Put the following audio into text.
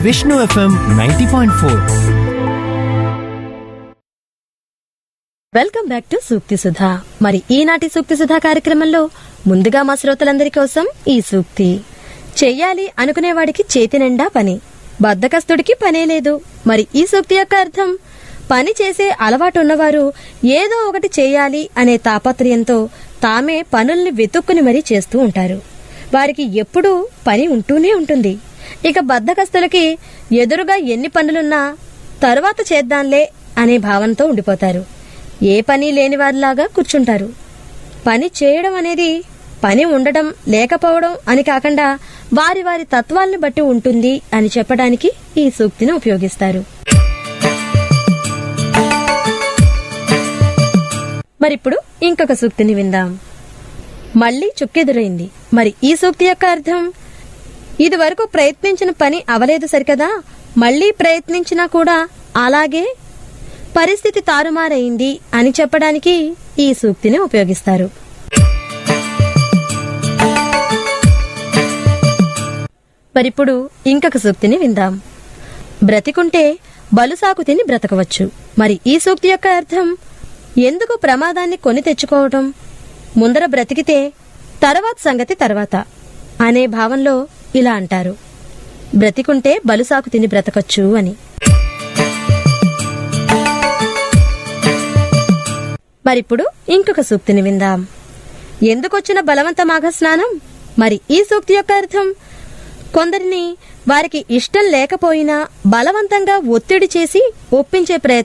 Vishnu FM ninety point four welcome back to సూక్తి సుధా మరి ఈనాటి సూక్తి సుధా కార్యక్రమంలో ముందుగా మా శ్రోతలందరి కోసం ఈ సూక్తి చెయ్యాలి అనుకునేవాడికి చేతి నిండా పని బద్దకస్తుడికి పనే లేదు మరి ఈ సూక్తి యొక్క అర్థం పని చేసే అలవాటు ఉన్నవారు ఏదో ఒకటి చేయాలి అనే తాపత్రయంతో తామే పనుల్ని వెతుక్కుని మరీ చేస్తూ ఉంటారు వారికి ఎప్పుడూ పని ఉంటూనే ఉంటుంది ఇక బద్దకస్తులకి ఎదురుగా ఎన్ని పనులున్నా తరువాత చేద్దాంలే అనే భావనతో ఉండిపోతారు ఏ పని లేని వారిలాగా కూర్చుంటారు పని చేయడం అనేది పని ఉండడం లేకపోవడం అని కాకుండా వారి వారి తత్వాల్ని బట్టి ఉంటుంది అని చెప్పడానికి ఈ సూక్తిని ఉపయోగిస్తారు మరిప్పుడు ఇంకొక సూక్తిని విందాం మళ్ళీ చుక్కెదురైంది మరి ఈ సూక్తి యొక్క అర్థం ఇది వరకు ప్రయత్నించిన పని అవలేదు సరికదా మళ్ళీ ప్రయత్నించినా కూడా అలాగే పరిస్థితి తారుమారైంది అని చెప్పడానికి ఈ సూక్తిని ఉపయోగిస్తారు మరిప్పుడు ఇంకొక సూక్తిని విందాం బ్రతికుంటే బలుసాకు తిని బ్రతకవచ్చు మరి ఈ సూక్తి యొక్క అర్థం ఎందుకు ప్రమాదాన్ని కొని తెచ్చుకోవటం ముందర బ్రతికితే తర్వాత సంగతి తర్వాత అనే భావంలో ఇలా అంటారు బ్రతికుంటే బలుసాకు తిని బ్రతకచ్చు అని మరిప్పుడు ఇంకొక సూక్తిని విందాం ఎందుకొచ్చిన బలవంత మాఘ స్నానం మరి ఈ సూక్తి యొక్క అర్థం కొందరిని వారికి ఇష్టం లేకపోయినా బలవంతంగా ఒత్తిడి చేసి ఒప్పించే ప్రయత్నం